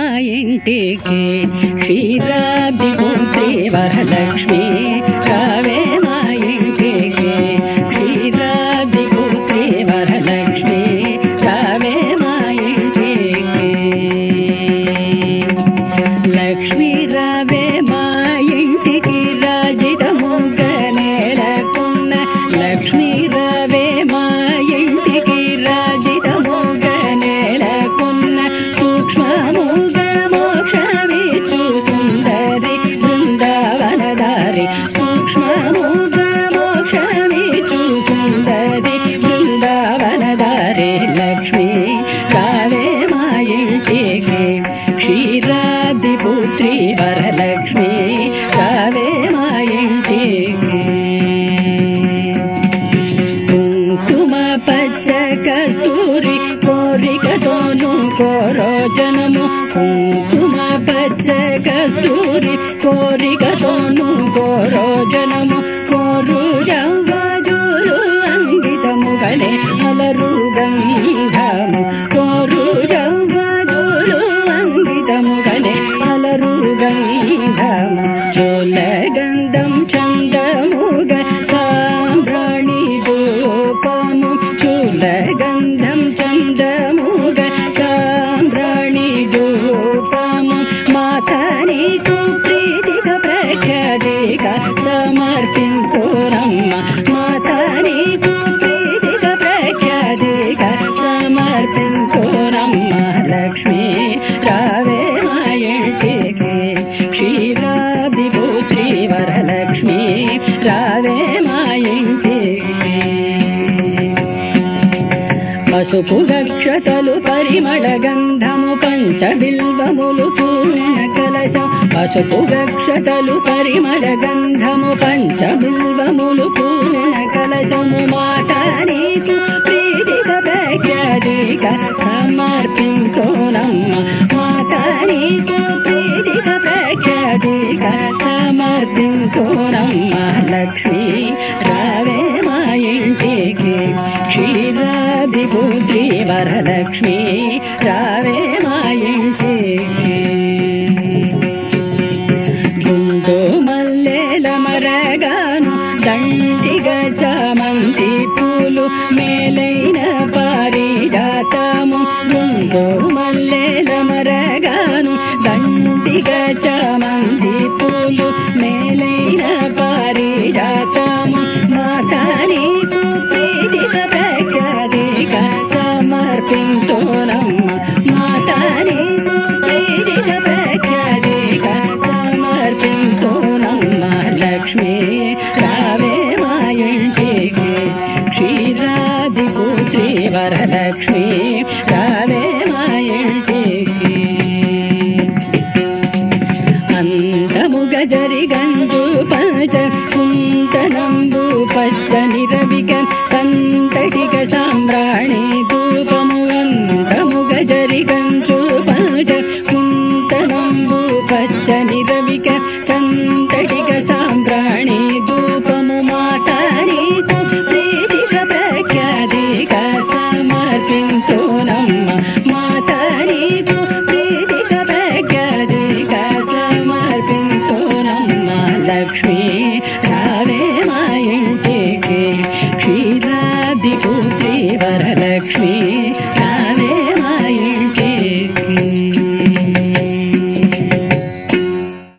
ఇంటికి క్షీరాబ్ది పుత్రి వరలక్ష్మి రావే మా ఇంటికి క్షీరాబ్ది పుత్రి వరలక్ష్మి రావే మా ఇంటికి లక్ష్మీ రావే మా ఇంటికి రాజితముగ నేలకున్న లక్ష్మీ రావే మా ఇంటికి రాజితముగ నేలకున్న సూక్ష్మముగ మోక్షమిచు సుందరి బృందావనదారి సూక్ష్మముగ మోక్షమిచు సుందరి బృందావనదారి లక్ష్మీ రావే మా ఇంటికి క్షీరాది పుత్రి వరలక్ష్మి రావే మా ఇంటికి కుంకుమ పచ్చ కస్తూరి కోరికతోను కోరోజనము కుంకుమ పచ్చ కస్తూరి కోరికతోను కోరోజనము కోరు జవ్వజులు అంగితము గలే అలరు గంధము కోరు జవ్వజులు అంగితము గలే అలరు గంధము చోల గంధం చందముగ సాంబ్రాణి రూపము చూల గంధం చందముగ సాంబ్రాణి రూపము మాత నీకు ప్రీతిక ప్రఖ్యాతిక సమర్పింతురమ్మ మాత నీకు ప్రీతిక ప్రఖ్యాతిక సమర్పింతురమ్మ లక్ష్మీ రావే మా ఇంటికి క్షీరాది పుత్రి వరలక్ష్మి రావే మా ఇంటికి పసుపు గక్షతలు పరిమళ గంధము పంచ బిల్వములు పూర్ణ కలశం పసుపు గక్షతలు పరిమళ గంధము పంచ బిల్వములు పూర్ణ కలశము మాట నీకు ప్రీతిక ప్రఖ్యాతిక సమర్పించో